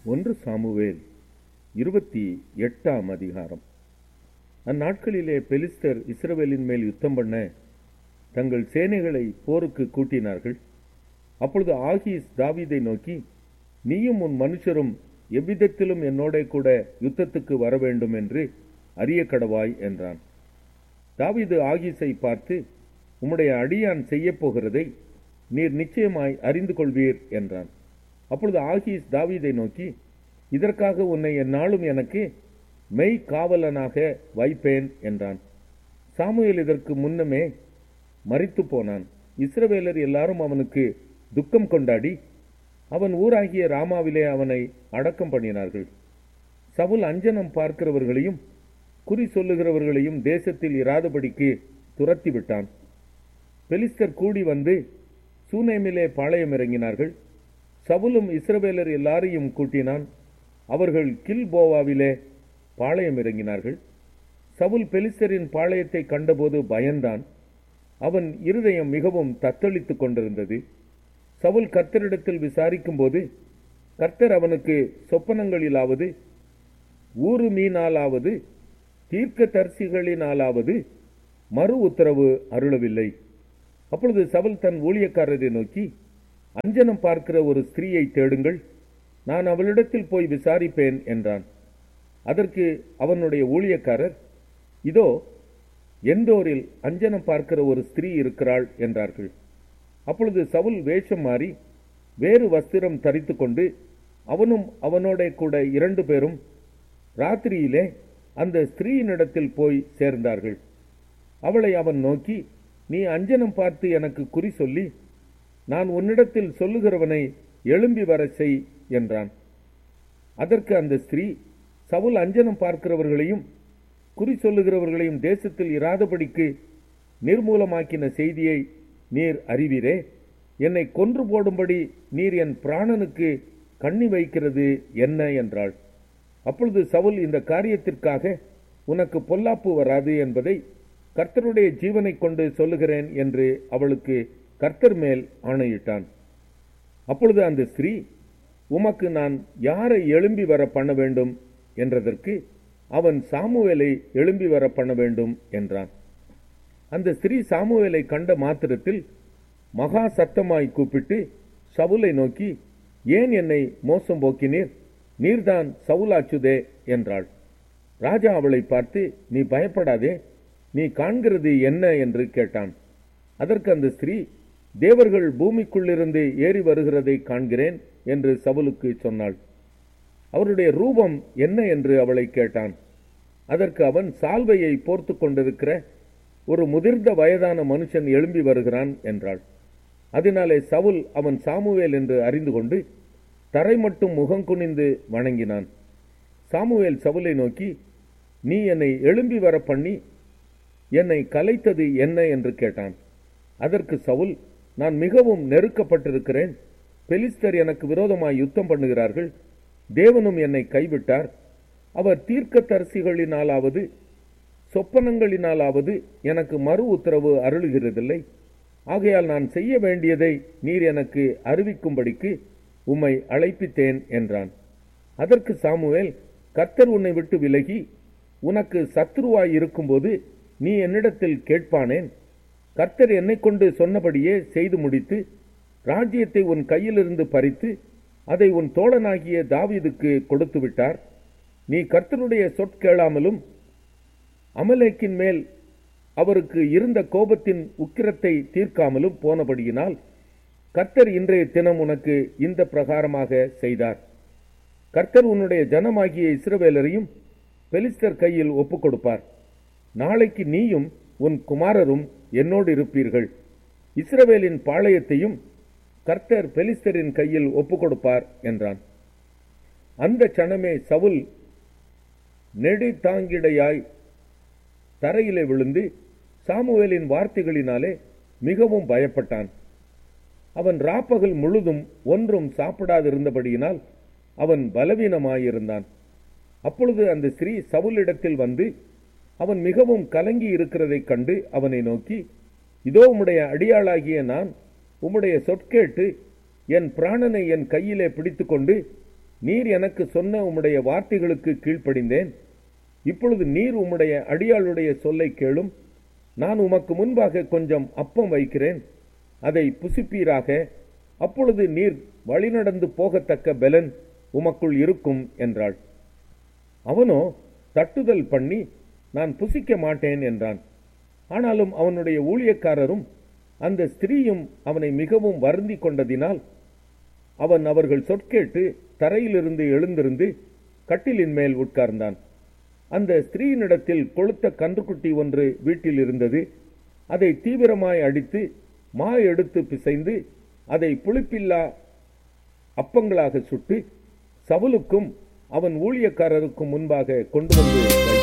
ஒன்று சாமுவேல் இருபத்தி எட்டாம் அதிகாரம் அந்நாட்களிலே பெலிஸ்தர் இஸ்ரவேலின் மேல் யுத்தம் பண்ண தங்கள் சேனைகளை போருக்கு கூட்டினார்கள் அப்பொழுது ஆகீஸ் தாவீதை நோக்கி நீயும் உன் மனுஷரும் எவ்விதத்திலும் என்னோட கூட யுத்தத்துக்கு வர வேண்டும் என்று அறிய கடவாய் என்றான் தாவீது ஆகீஸை பார்த்து உம்முடைய அடியான் செய்யப் போகிறதை நீர் நிச்சயமாய் அறிந்து கொள்வீர் என்றான் அப்பொழுது ஆகீஸ் தாவீதை நோக்கி இதற்காக உன்னை எந்நாளும் எனக்கு மெய் காவலனாக வைப்பேன் என்றான் சாமுவேல் இதற்கு முன்னமே மரித்து போனான் இஸ்ரவேலர் எல்லாரும் அவனுக்கு துக்கம் கொண்டாடி அவன் ஊராகிய ராமாவிலே அவனை அடக்கம் பண்ணினார்கள் சவுல் அஞ்சனம் பார்க்கிறவர்களையும் குறி சொல்லுகிறவர்களையும் தேசத்தில் இராதபடிக்கு துரத்தி விட்டான் பெலிஸ்தர் கூடி வந்து சூனேமிலே பாளையம் இறங்கினார்கள் சவுலும் இஸ்ரவேலர் எல்லாரையும் கூட்டினான் அவர்கள் கில்போவாவிலே பாளையம் இறங்கினார்கள் சவுல் பெலிஸ்தரின் பாளையத்தை கண்டபோது பயந்தான் அவன் இருதயம் மிகவும் தத்தளித்துக் கொண்டிருந்தது சவுல் கர்த்தரிடத்தில் விசாரிக்கும்போது கர்த்தர் அவனுக்கு சொப்பனங்களிலாவது ஊரு மீனாலாவது தீர்க்க தரிசிகளினாலாவது மறு உத்தரவு அருளவில்லை அப்பொழுது சவுல் தன் ஊழியக்காரரை நோக்கி அஞ்சனம் பார்க்கிற ஒரு ஸ்திரீயை தேடுங்கள் நான் அவளிடத்தில் போய் விசாரிப்பேன் என்றான் அதற்கு அவனுடைய ஊழியக்காரர் இதோ எந்தோரில் அஞ்சனம் பார்க்கிற ஒரு ஸ்திரீ இருக்கிறாள் என்றார்கள் அப்பொழுது சவுல் வேஷம் மாறி வேறு வஸ்திரம் தரித்து கொண்டு அவனும் அவனோட கூட இரண்டு பேரும் ராத்திரியிலே அந்த ஸ்திரீயினிடத்தில் போய் சேர்ந்தார்கள் அவளை அவன் நோக்கி நீ அஞ்சனம் பார்த்து எனக்கு குறி சொல்லி நான் உன்னிடத்தில் சொல்லுகிறவனை எழும்பி வர செய் என்றான் அதற்கு அந்த ஸ்திரீ சவுல் அஞ்சனம் பார்க்கிறவர்களையும் குறி சொல்லுகிறவர்களையும் தேசத்தில் இராதபடிக்கு நிர்மூலமாக்கின செய்தியை நீர் அறிவீரே என்னை கொன்று போடும்படி நீர் என் பிராணனுக்கு கண்ணி வைக்கிறது என்ன என்றாள் அப்பொழுது சவுல் இந்த காரியத்திற்காக உனக்கு பொல்லாப்பு வராது என்பதை கர்த்தருடைய ஜீவனை கொண்டு சொல்லுகிறேன் என்று அவளுக்கு கர்த்தர் மேல் ஆணையிட்டான் அப்பொழுது அந்த ஸ்திரீ உமக்கு நான் யாரை எழும்பி வர பண்ண வேண்டும் என்றதற்கு அவன் சாமுவேலை எழும்பி வர பண்ண வேண்டும் என்றான் அந்த ஸ்திரீ சாமுவேலை கண்ட மாத்திரத்தில் மகா சத்தமாய் கூப்பிட்டு சவுலை நோக்கி ஏன் என்னை மோசம் போக்கினீர் நீர்தான் சவுலாச்சுதே என்றாள் ராஜா அவளை பார்த்து நீ பயப்படாதே நீ காண்கிறது என்ன என்று கேட்டான் அதற்கு அந்த ஸ்திரீ தேவர்கள் பூமிக்குள்ளிருந்து ஏறி வருகிறதை காண்கிறேன் என்று சவுலுக்கு சொன்னாள் அவருடைய ரூபம் என்ன என்று அவளை கேட்டான் அதற்கு அவன் சால்வையை போர்த்து கொண்டிருக்கிற ஒரு முதிர்ந்த வயதான மனுஷன் எழும்பி வருகிறான் என்றாள் அதனாலே சவுல் அவன் சாமுவேல் என்று அறிந்து கொண்டு தரை மட்டும் முகங்குனிந்து வணங்கினான் சாமுவேல் சவுலை நோக்கி நீ என்னை எழும்பி வர பண்ணி என்னை கலைத்தது என்ன என்று கேட்டான் அதற்கு சவுல் நான் மிகவும் நெருக்கப்பட்டிருக்கிறேன் பெலிஸ்தர் எனக்கு விரோதமாய் யுத்தம் பண்ணுகிறார்கள் தேவனும் என்னை கைவிட்டார் அவர் தீர்க்க தரிசிகளினாலாவது சொப்பனங்களினாலாவது எனக்கு மறு உத்தரவு அருளுகிறதில்லை ஆகையால் நான் செய்ய வேண்டியதை நீர் எனக்கு அறிவிக்கும்படிக்கு உம்மை அழைப்பித்தேன் என்றான் அதற்கு சாமுவேல் கர்த்தர் உன்னை விட்டு விலகி உனக்கு சத்ருவாய் இருக்கும்போது நீ என்னிடத்தில் கேட்பானேன் கர்த்தர் என்னை கொண்டு சொன்னபடியே செய்து முடித்து ராஜ்யத்தை உன் கையிலிருந்து பறித்து அதை உன் தோழனாகிய தாவீதுக்கு கொடுத்து விட்டார் நீ கர்த்தருடைய சொற்கேளாமலும் அமலேக்கின் மேல் அவருக்கு இருந்த கோபத்தின் உக்கிரத்தை தீர்க்காமலும் போனபடியினால் கர்த்தர் இன்றைய தினம் உனக்கு இந்த பிரகாரமாக செய்தார் கர்த்தர் உன்னுடைய ஜனமாகிய இஸ்ரவேலரையும் பெலிஸ்தர் கையில் ஒப்புக் கொடுப்பார் நாளைக்கு நீயும் உன் குமாரரும் என்னோடு இருப்பீர்கள் இஸ்ரவேலின் பாளையத்தையும் கர்த்தர் பெலிஸ்தரின் கையில் ஒப்புக் கொடுப்பார் என்றான் அந்த சனமே சவுல் நெடுதாங்கிடையாய் தரையிலே விழுந்து சாமுவேலின் வார்த்தைகளினாலே மிகவும் பயப்பட்டான் அவன் ராப்பகல் முழுதும் ஒன்றும் சாப்பிடாதிருந்தபடியினால் அவன் பலவீனமாயிருந்தான் அப்பொழுது அந்த ஸ்ரீ சவுலிடத்தில் வந்து அவன் மிகவும் கலங்கி இருக்கிறதைக் கண்டு அவனை நோக்கி இதோ உம்முடைய அடியாளாகிய நான் உம்முடைய சொற்கேட்டு என் பிராணனை என் கையிலே பிடித்துக்கொண்டு நீர் எனக்கு சொன்ன உம்முடைய வார்த்தைகளுக்கு கீழ்ப்படிந்தேன் இப்பொழுது நீர் உம்முடைய அடியாளுடைய சொல்லை கேளும் நான் உமக்கு முன்பாக கொஞ்சம் அப்பம் வைக்கிறேன் அதை புசிப்பீராக அப்பொழுது நீர் வழிநடந்து போகத்தக்க பெலன் உமக்குள் இருக்கும் என்றாள் அவனோ தட்டுதல் பண்ணி நான் புசிக்க மாட்டேன் என்றான் ஆனாலும் அவனுடைய ஊழியக்காரரும் அந்த ஸ்திரீயும் அவனை மிகவும் வருந்தி கொண்டதினால் அவன் அவர்கள் சொற்கேட்டு தரையிலிருந்து எழுந்திருந்து கட்டிலின் மேல் உட்கார்ந்தான் அந்த ஸ்திரீயினிடத்தில் கொளுத்த கன்றுக்குட்டி ஒன்று வீட்டில் இருந்தது அதை தீவிரமாய் அடித்து மா எடுத்து பிசைந்து அதை புளிப்பில்லா அப்பங்களாக சுட்டு சவுலுக்கும் அவன் ஊழியக்காரருக்கும் முன்பாக கொண்டு வந்து வைத்தான்.